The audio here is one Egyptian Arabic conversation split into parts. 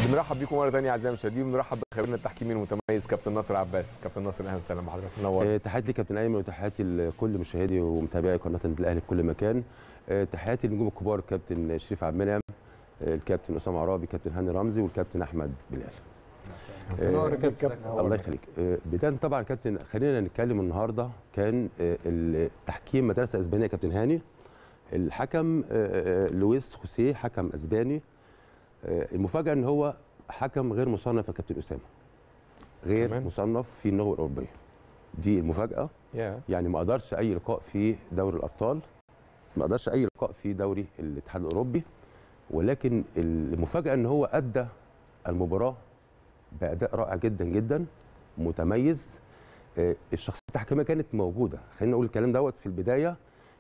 بنرحب بيكم مره ثانيه اعزائي المشاهدين بنرحب بخبيرنا التحكيمي المتميز كابتن ناصر عباس كابتن ناصر اهلا وسهلا بحضرتك منور آه، تحياتي لكابتن ايمن وتحياتي لكل مشاهدي ومتابعي قناه النادي الاهلي في كل مكان آه، تحياتي للنجوم الكبار الكابتن شريف عبد المنعم آه، الكابتن اسامه عرابي كابتن هاني رمزي والكابتن احمد بلال منور يا كابتن. كابتن الله يخليك آه، بدايه طبعا كابتن خلينا نتكلم النهارده كان آه، التحكيم مدرسه اسبانيه كابتن هاني الحكم آه، آه، لويس خوسيه حكم اسباني آه، المفاجاه ان هو حكم غير مصنف يا كابتن اسامه غير تمام. مصنف في النخبه الاوروبيه دي المفاجاه يا يعني ما قدرش اي لقاء في دوري الابطال ما قدرش اي لقاء في دوري الاتحاد الاوروبي ولكن المفاجاه ان هو ادى المباراه باداء رائع جدا جدا متميز آه، الشخصيه التحكيميه كانت موجوده خلينا نقول الكلام دوت في البدايه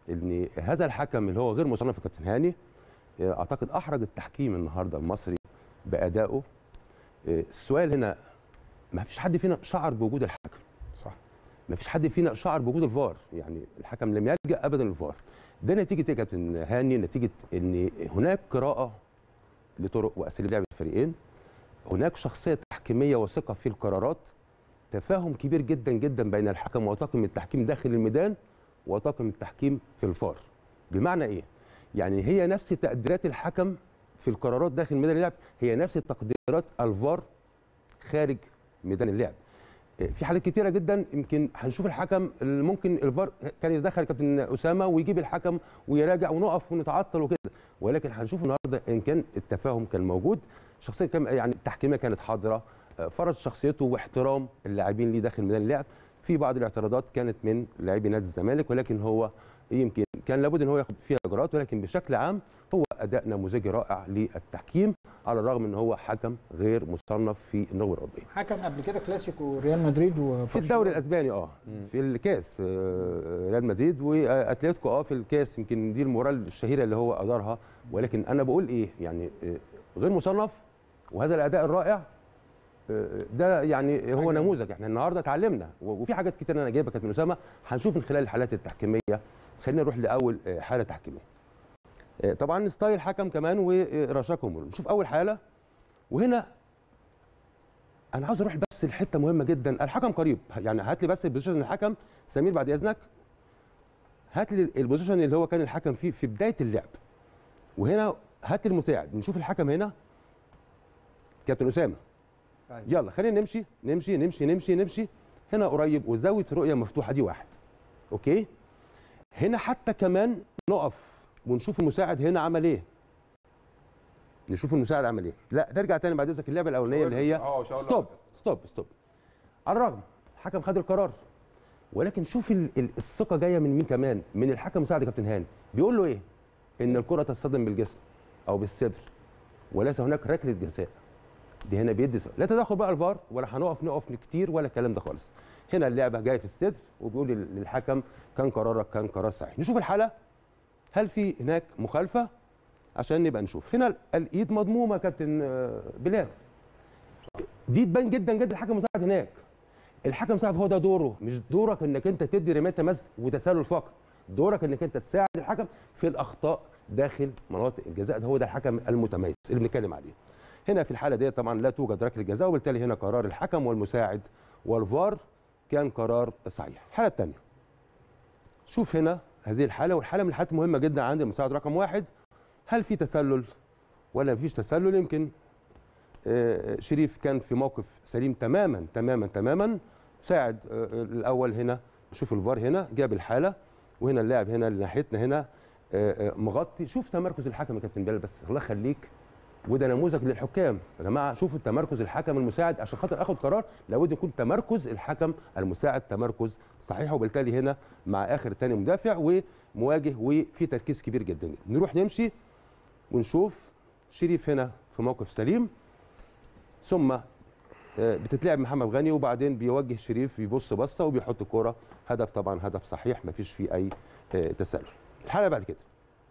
ان هذا الحكم اللي هو غير مصنف يا كابتن هاني آه، اعتقد احرج التحكيم النهارده المصري بادائه آه، السؤال هنا ما فيش حد فينا شعر بوجود الحكم صح ما فيش حد فينا شعر بوجود الفار يعني الحكم لم يلجا ابدا للفار ده نتيجه ايه يا كابتن هاني نتيجه ان هناك قراءه لطرق واساليب لعب الفريقين هناك شخصيه تحكيميه وثقه في القرارات تفاهم كبير جدا جدا بين الحكم وطاقم التحكيم داخل الميدان وطاقم التحكيم في الفار بمعنى ايه يعني هي نفس تقديرات الحكم في القرارات داخل ميدان اللعب هي نفس تقديرات الفار خارج ميدان اللعب في حالات كتيره جدا يمكن هنشوف الحكم اللي ممكن الفار كان يتدخل كابتن اسامه ويجيب الحكم ويراجع ونقف ونتعطل وكده ولكن هنشوف النهارده ان كان التفاهم كان موجود شخصيه كان يعني التحكيميه كانت حاضره آه، فرض شخصيته واحترام اللاعبين ليه داخل ميدان اللعب في بعض الاعتراضات كانت من لاعبي نادي الزمالك ولكن هو يمكن كان لابد ان هو ياخد فيها اجراءات ولكن بشكل عام هو اداء نموذجي رائع للتحكيم على الرغم ان هو حكم غير مصنف في النخبه الاوروبيه حكم قبل كده كلاسيكو ريال مدريد في الدوري الاسباني اه في الكاس آه، ريال مدريد واتلتيكو اه في الكاس يمكن دي المباراه الشهيره اللي هو ادارها ولكن انا بقول ايه يعني آه، غير مصنف وهذا الاداء الرائع آه، ده يعني هو نموذج احنا النهارده اتعلمنا و- وفي حاجات كتير انا جايبها كانت من اسامه هنشوف من خلال الحالات التحكيميه خلينا نروح لاول آه، حاله تحكيميه آه، طبعا ستايل حكم كمان ورشاكم نشوف اول حاله وهنا انا عاوز اروح بس لحته مهمه جدا الحكم قريب يعني هات لي بس البوزيشن الحكم سمير بعد اذنك هات لي البوزيشن اللي هو كان الحكم فيه في بدايه اللعب وهنا هات لي المساعد نشوف الحكم هنا كابتن اسامه أيوة. يلا خلينا نمشي نمشي نمشي نمشي نمشي هنا قريب وزاويه رؤيه مفتوحه دي واحد اوكي هنا حتى كمان نقف ونشوف المساعد هنا عمل ايه نشوف المساعد عمل ايه لا نرجع تاني بعد اذنك اللعبه الاولانيه اللي هي اه شاء الله ستوب ستوب ستوب على الرغم الحكم خد القرار ولكن شوف ال- ال- الثقه جايه من مين كمان من الحكم مساعد كابتن هاني بيقول له ايه ان الكره تصطدم بالجسم او بالصدر وليس هناك ركله جزاء دي هنا بيدي ثقة. لا تدخل بقى الفار ولا هنقف نقف كتير ولا الكلام ده خالص هنا اللعبه جايه في الصدر وبيقول لل- للحكم كان قرارك كان قرار صحيح نشوف الحاله هل في هناك مخالفه عشان نبقى نشوف هنا ال- الايد مضمومه يا كابتن آه، بلال دي تبان جدا جدا الحكم مساعد هناك الحكم مساعد هو ده دوره مش دورك انك انت تدي رمايه تمس وتسلل فقط دورك انك انت تساعد الحكم في الاخطاء داخل مناطق الجزاء ده هو ده الحكم المتميز اللي بنتكلم عليه هنا في الحاله دي طبعا لا توجد ركله جزاء وبالتالي هنا قرار الحكم والمساعد والفار كان قرار صحيح الحاله الثانيه شوف هنا هذه الحاله والحاله من الحالات المهمه جدا عند المساعد رقم واحد هل في تسلل ولا مفيش تسلل يمكن آه، شريف كان في موقف سليم تماما تماما تماما ساعد آه، الاول هنا شوف الفار هنا جاب الحاله وهنا اللاعب هنا اللي ناحيتنا هنا آه، آه، مغطي شوف تمركز الحكم يا كابتن بلال بس الله يخليك وده نموذج للحكام يا جماعه شوفوا تمركز الحكم المساعد عشان خاطر اخد قرار لابد يكون تمركز الحكم المساعد تمركز صحيح وبالتالي هنا مع اخر تاني مدافع ومواجه وفي تركيز كبير جدا نروح نمشي ونشوف شريف هنا في موقف سليم ثم آه، بتتلعب محمد غني وبعدين بيوجه شريف يبص بصه وبيحط كوره هدف طبعا هدف صحيح ما فيش فيه اي آه، تسلل الحاله بعد كده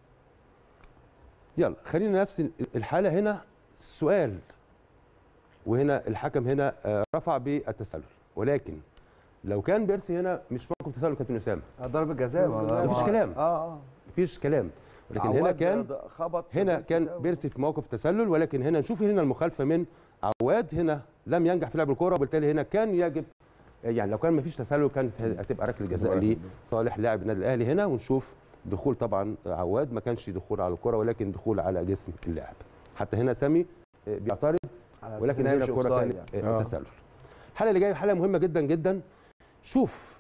يلا خلينا نفس الحاله هنا السؤال وهنا الحكم هنا آه، رفع بالتسلل ولكن لو كان بيرسي هنا مش موقف تسلل كابتن اسامه ضربة جزاء لا، مفيش كلام. اه اه مفيش كلام ولكن هنا عواد كان ده خبط هنا بيرسي كان ده. بيرسي في موقف تسلل ولكن هنا نشوف هنا المخالفه من عواد هنا لم ينجح في لعب الكره وبالتالي هنا كان يجب يعني لو كان ما فيش تسلل كانت هتبقى ركله جزاء لصالح لاعب النادي الاهلي هنا ونشوف دخول طبعا عواد ما كانش دخول على الكره ولكن دخول على جسم اللاعب حتى هنا سامي آه، بيعترض على أساس ولكن إنها هنا مش الكره أوفسايد كانت يعني. آه، آه. تسلل الحلقه اللي جايه حلقه مهمه جدا جدا شوف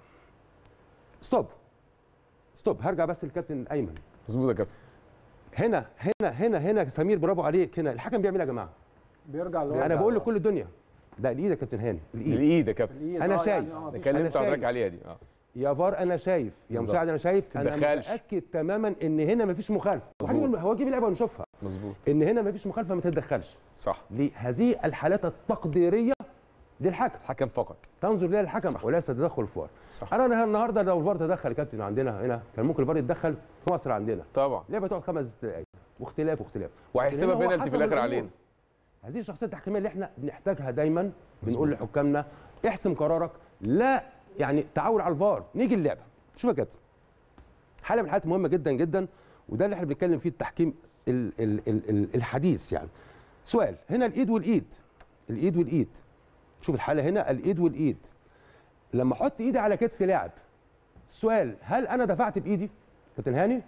ستوب ستوب هرجع بس للكابتن ايمن مظبوط يا كابتن هنا هنا هنا هنا سمير برافو عليك هنا الحكم بيعمل ايه يا جماعه بيرجع اللي هو انا بقول لكل الدنيا ده الايد يا كابتن هاني الايد الايد يا كابتن الإيد. أنا آه، شايف. يعني آه، ده مفيش كان اللي أنا انت حضرتك شايف. عليها دي اه يا فار انا شايف يا بالظبط. مساعد انا شايف انا تتدخلش. متاكد تماما ان هنا مفيش مخالفه مظبوط. وهجيب- هو اجيب اللعبه ونشوفها مظبوط ان هنا مفيش مخالفه ما تتدخلش صح لهذه الحالات التقديريه للحكم حكم فقط تنظر لها الحكم صح. وليس تدخل الفار صح انا أنا النهارده لو الفار تدخل يا كابتن عندنا هنا كان ممكن الفار يتدخل في مصر عندنا طبعا لعبه تقعد خمس دقائق واختلاف واختلاف وهيحسبها لأن هو بينالتي في حسب الاخر الأمور. علينا هذه الشخصيه التحكيميه اللي احنا بنحتاجها دايما بنقول مظبوط. لحكامنا احسم قرارك لا يعني تعاون على الفار نيجي اللعبه شوف يا كابتن حاله من الحالات مهمه جدا جدا وده اللي احنا بنتكلم فيه التحكيم ال ال ال ال الحديث يعني سؤال هنا الايد والايد الايد والايد شوف الحاله هنا الايد والايد لما احط ايدي على كتف لاعب السؤال هل انا دفعت بايدي كابتن هاني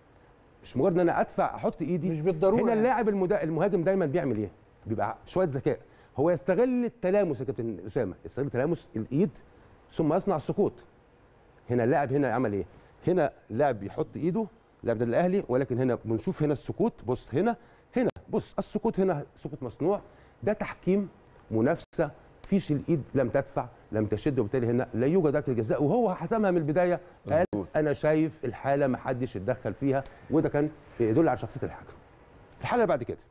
مش مجرد ان انا ادفع احط ايدي مش بالضروره هنا يعني. اللاعب المدا... المهاجم دايما بيعمل ايه؟ بيبقى شويه ذكاء هو يستغل التلامس يا كابتن اسامه يستغل تلامس الايد ثم يصنع السقوط هنا اللاعب هنا عمل ايه؟ هنا لاعب بيحط ايده لاعب ده الاهلي ولكن هنا بنشوف هنا السقوط بص هنا هنا بص السقوط هنا سقوط مصنوع ده تحكيم منافسه فيش الايد لم تدفع لم تشد وبالتالي هنا لا يوجد ركله جزاء وهو حسمها من البدايه قال مظبوط. انا شايف الحاله ما حدش اتدخل فيها وده كان يدل على شخصيه الحكم الحاله اللي بعد كده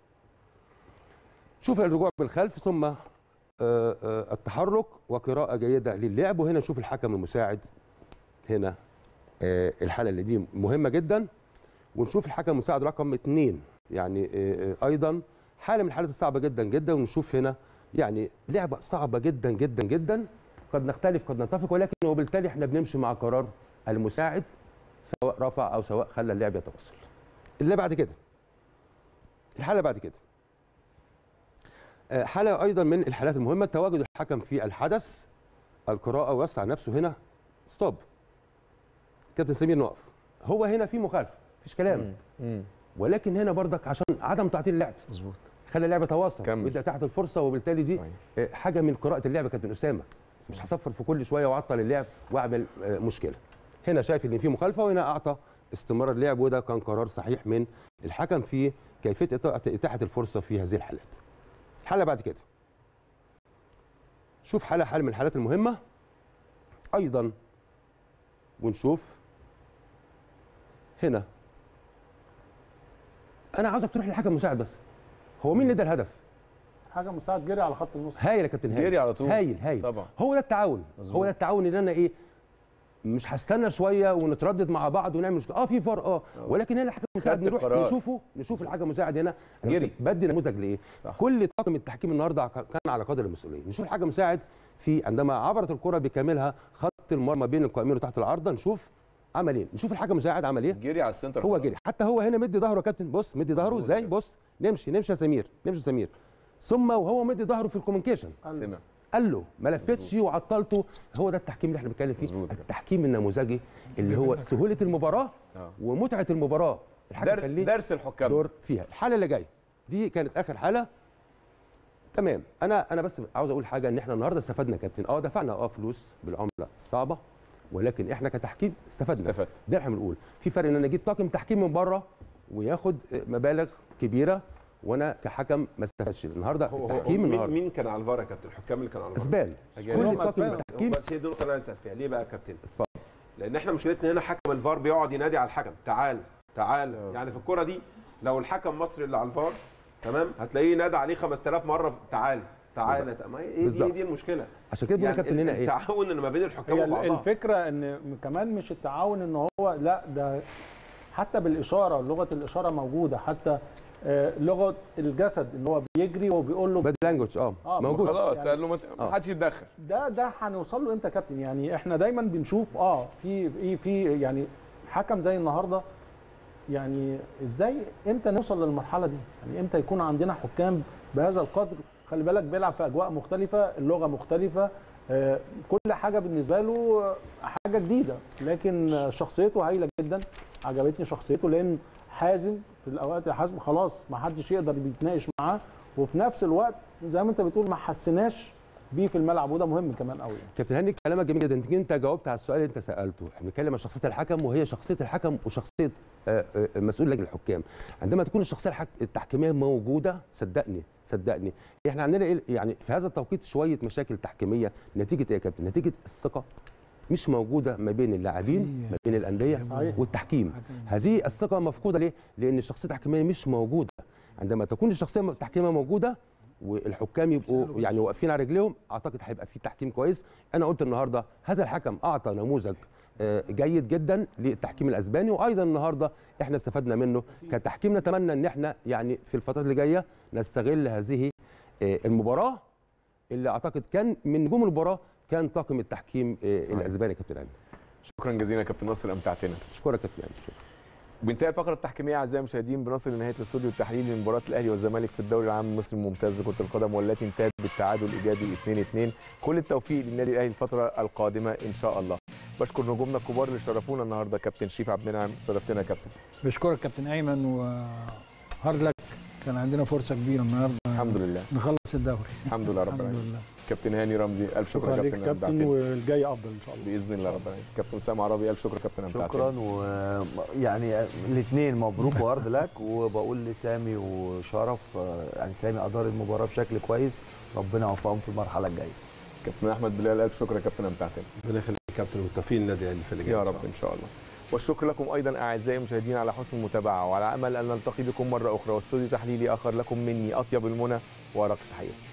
شوف الرجوع بالخلف ثم آه، آه، التحرك وقراءه جيده للعب وهنا نشوف الحكم المساعد هنا آه، الحاله اللي دي مهمه جدا ونشوف الحكم المساعد رقم اثنين يعني آه، آه، ايضا حاله من الحالات الصعبه جدا جدا ونشوف هنا يعني لعبه صعبه جدا جدا جدا قد نختلف قد نتفق ولكن وبالتالي احنا بنمشي مع قرار المساعد سواء رفع او سواء خلى اللعب يتواصل اللي بعد كده الحاله بعد كده آه، حاله ايضا من الحالات المهمه تواجد الحكم في الحدث القراءه ويوسع نفسه هنا ستوب كابتن سمير نقف هو هنا في مخالفه مفيش كلام امم ولكن هنا برضك عشان عدم تعطيل اللعب مظبوط خلى اللعبه تواصل كمل. ويبدا تحت الفرصه وبالتالي دي صحيح. آه، حاجه من قراءه اللعبه كابتن اسامه مش هصفر في كل شويه واعطل اللعب واعمل آه، مشكله هنا شايف ان في مخالفه وهنا اعطى استمرار اللعب وده كان قرار صحيح من الحكم في كيفيه إطاعة- اتاحه الفرصه في هذه الحالات الحاله بعد كده شوف حاله حاله من الحالات المهمه ايضا ونشوف هنا انا عاوزك تروح للحكم المساعد بس هو مين اللي ادى الهدف حاجه مساعد جري على خط النص هايل يا كابتن هايل جري على طول. هايل هايل طبعا هو ده التعاون مظبوط. هو ده التعاون ان انا ايه مش هستنى شويه ونتردد مع بعض ونعمل مشكله اه في فرق اه ولكن هنا الحكم المساعد خدت نروح القرار. نشوفه نشوف الحكم المساعد هنا أنا جري. بس بدي نموذج لايه صح. كل طاقم التحكيم النهارده كان على قدر المسؤوليه نشوف الحكم المساعد في عندما عبرت الكره بكاملها خط المرمى بين القائمين وتحت العارضه نشوف عمل ايه نشوف الحكم المساعد عمل ايه جري على السنتر هو خلاص. جري حتى هو هنا مدي ظهره يا كابتن بص مدي ظهره مظبوط ازاي كده. بص نمشي نمشي يا سمير نمشي يا سمير ثم وهو مدي ظهره في الكوميونيكيشن سمع قال له ما لفتش وعطلته هو ده التحكيم اللي احنا بنتكلم فيه مظبوط كده. التحكيم النموذجي اللي هو سهوله المباراه آه. ومتعه المباراه الحكم در... كان ليه درس الحكام دور فيها الحاله اللي جايه دي كانت اخر حاله تمام انا انا بس عاوز اقول حاجه ان احنا النهارده استفدنا يا كابتن اه دفعنا اه فلوس بالعمله الصعبه ولكن احنا كتحكيم استفدنا استفدت. ده اللي احنا بنقول في فرق ان انا اجيب طاقم تحكيم من بره وياخد مبالغ كبيره وانا كحكم ما استفدش النهارده هو هو التحكيم مين, النهارده مين كان على الفار يا كابتن الحكام اللي كانوا على الفار اسبان أجانب. كل هم طاقم أسبان. التحكيم بس هي دي النقطه اللي انا اسال فيها ليه بقى يا كابتن اتفضل. لان احنا مشكلتنا هنا حكم الفار بيقعد ينادي على الحكم تعال تعال آه. يعني في الكره دي لو الحكم مصري اللي على الفار تمام هتلاقيه نادى عليه 5000 مره تعال تعال ما هي دي, بالظبط. هي دي المشكله عشان كده بقول يا يعني كابتن هنا ايه التعاون اللي ما بين الحكام هي وبعضها الفكره ان كمان مش التعاون ان هو لا ده حتى بالاشاره لغه الاشاره موجوده حتى آه، لغه الجسد ان هو بيجري وبيقول له باد لانجوج اه آه، موجود خلاص يعني- قال له ما ت- آه. ما حدش يتدخل ده ده هنوصل له امتى يا كابتن يعني احنا دايما بنشوف اه في في في يعني حكم زي النهارده يعني ازاي امتى نوصل للمرحله دي يعني امتى يكون عندنا حكام بهذا القدر خلي بالك بيلعب في اجواء مختلفه اللغه مختلفه آه، كل حاجه بالنسبه له آه، حاجه جديده لكن آه، شخصيته هايله جدا عجبتني شخصيته لان حازم في الاوقات الحاسمه خلاص ما حدش يقدر يتناقش معاه وفي نفس الوقت زي ما انت بتقول ما حسناش بيه في الملعب وده مهم كمان قوي كابتن هاني كلامك جميل جدا انت انت جاوبت على السؤال اللي انت سالته احنا بنتكلم عن شخصيه الحكم وهي شخصيه الحكم وشخصيه آه، آه، مسؤول لجنه الحكام عندما تكون الشخصيه الحك... التحكيميه موجوده صدقني صدقني احنا عندنا إيه؟ يعني في هذا التوقيت شويه مشاكل تحكيميه نتيجه ايه يا كابتن نتيجه الثقه مش موجوده ما بين اللاعبين ما بين الانديه صحيح. والتحكيم هذه الثقه مفقوده ليه لان الشخصيه التحكيميه مش موجوده عندما تكون الشخصيه التحكيميه موجوده والحكام يبقوا يعني واقفين على رجليهم اعتقد هيبقى في تحكيم كويس انا قلت النهارده هذا الحكم اعطى نموذج آه، جيد جدا للتحكيم الاسباني وايضا النهارده احنا استفدنا منه كتحكيم نتمنى ان احنا يعني في الفترات اللي جايه نستغل هذه آه، المباراه اللي اعتقد كان من نجوم المباراه كان طاقم التحكيم آه، صحيح. الاسباني يا كابتن علي شكرا جزيلا يا كابتن ناصر امتعتنا اشكرك يا كابتن علي شكراً. وبانتهاء الفقره التحكيميه اعزائي المشاهدين بنصل لنهايه الاستوديو التحليلي لمباراه الاهلي والزمالك في الدوري العام المصري الممتاز لكره القدم والتي انتهت بالتعادل الايجابي 2-2 كل التوفيق للنادي الاهلي الفتره القادمه ان شاء الله بشكر نجومنا الكبار اللي شرفونا النهارده كابتن شريف عبد المنعم شرفتنا يا كابتن بشكرك كابتن ايمن وهارد لك كان عندنا فرصه كبيره النهارده الحمد لله نخلص الدوري الحمد لله رب الحمد العالمين لله كابتن هاني رمزي الف شكر شكرا يا ليك كابتن كابتن أمتعتني. والجاي افضل ان شاء الله باذن الله رب العالمين كابتن اسامه عربي الف شكر يا كابتن أمتعتني. شكرا ويعني الاثنين مبروك وارض لك وبقول لسامي وشرف آه، يعني سامي ادار المباراه بشكل كويس ربنا يوفقهم في المرحله الجايه كابتن احمد بلال الف شكر يا كابتن امتعتني ربنا يخليك يا كابتن والتوفيق للنادي الاهلي في اللي جاي يا إن شاء رب الله. ان شاء الله والشكر لكم ايضا اعزائي المشاهدين على حسن المتابعه وعلى امل ان نلتقي بكم مره اخرى واستوديو تحليلي اخر لكم مني اطيب المنى وارق التحيه